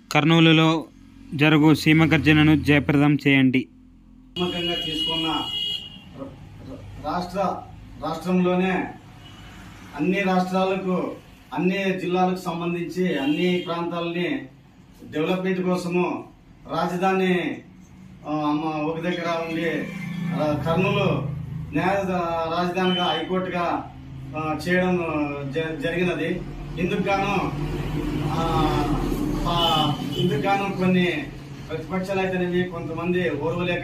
కర్నూలులో జరుగు సీమ గర్జనను జయప్రదం చేయండి నమ్మకంగా తీసుకున్న ర- ర- రాష్ట్ర రాష్ట్రంలోనే అన్ని రాష్ట్రాలకు అన్ని జిల్లాలకు సంబంధించి అన్ని ప్రాంతాలని డెవలప్మెంట్ కోసము రాజధాని ఆ, అమ్మ ఒక దగ్గర ఉండి ఆ, కర్నూలు న్యాయ రాజధానిగా హైకోర్టుగా ఆ, చేయడం జ- జరిగినది ఇందుకు గాను ఆ, ఆ, ఇందుకు గాను కొన్ని ప్రతిపక్షాలు అయితేనేవి కొంతమంది ఓర్వలేక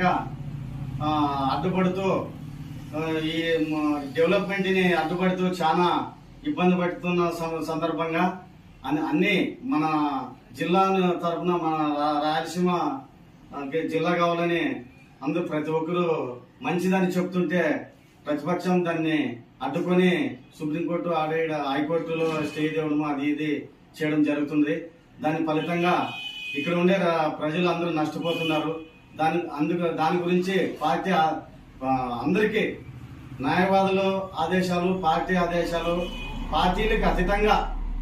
ఆ, అడ్డుపడుతూ ఆ, ఈ డెవలప్మెంట్ ని అడ్డుపడుతూ చాలా ఇబ్బంది పడుతున్న సం- సందర్భంగా అన్ని అన్ని మన జిల్లా తరఫున మన రా- రాయలసీమ ఆ, కి- జిల్లా కావాలని అందరూ ప్రతి ఒక్కరూ మంచిదని చెప్తుంటే ప్రతిపక్షం దాన్ని అడ్డుకొని సుప్రీంకోర్టు ఆడే హైకోర్టులో స్టే ఇవ్వడం అది ఇది చేయడం జరుగుతుంది దాని ఫలితంగా ఇక్కడ ఉండే రా- ప్రజలు అందరూ నష్టపోతున్నారు దాని అందుకు దాని గురించి పార్టీ ఆ- ఆ, అందరికీ న్యాయవాదులు ఆదేశాలు పార్టీ ఆదేశాలు పార్టీలకు అతీతంగా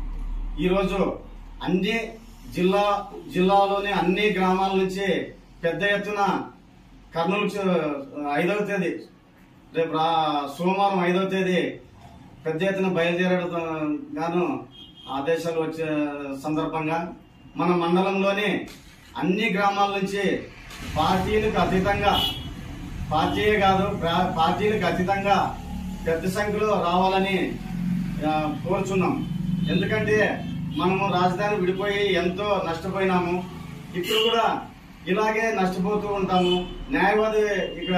ఈరోజు అన్ని జిల్లా జిల్లాలోని అన్ని గ్రామాల నుంచి పెద్ద ఎత్తున కర్నూలు చ- ఐదవ తేదీ రేపు రా సోమవారం ఐదవ తేదీ పెద్ద ఎత్తున బయలుదేరడం గాను ఆదేశాలు వచ్చే సందర్భంగా మన మండలంలోని అన్ని గ్రామాల నుంచి పార్టీలకు అతీతంగా పార్టీయే కాదు ప్రా- పార్టీలకు అతీతంగా పెద్ద సంఖ్యలో రావాలని ఆ, కోరుచున్నాం ఎందుకంటే మనము రాజధాని విడిపోయి ఎంతో నష్టపోయినాము ఇప్పుడు కూడా ఇలాగే నష్టపోతూ ఉంటాము న్యాయవాది ఇక్కడ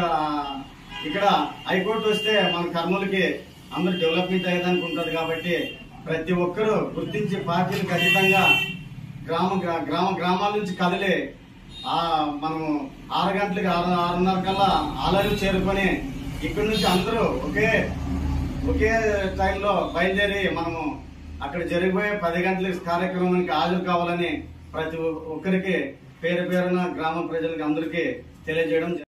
ఇక్కడ హైకోర్టు వస్తే మన కర్నూలుకి అందరూ డెవలప్మెంట్ అయ్యేదానికి ఉంటుంది కాబట్టి ప్రతి ఒక్కరూ గుర్తించి పార్టీలకు అతీతంగా గ్రామ గ్రా- గ్రామ గ్రామాల నుంచి కదిలి ఆ మనము ఆరు గంటలకి ఆరు ఆరున్నర కల్లా ఆలయం చేరుకొని ఇక్కడి నుంచి అందరూ ఒకే ఒకే టైంలో బయలుదేరి మనము అక్కడ జరిగిపోయే పది గంటల కార్యక్రమానికి హాజరు కావాలని ప్రతి ఒక్కరికి పేరు పేరున గ్రామ ప్రజలకి అందరికీ తెలియజేయడం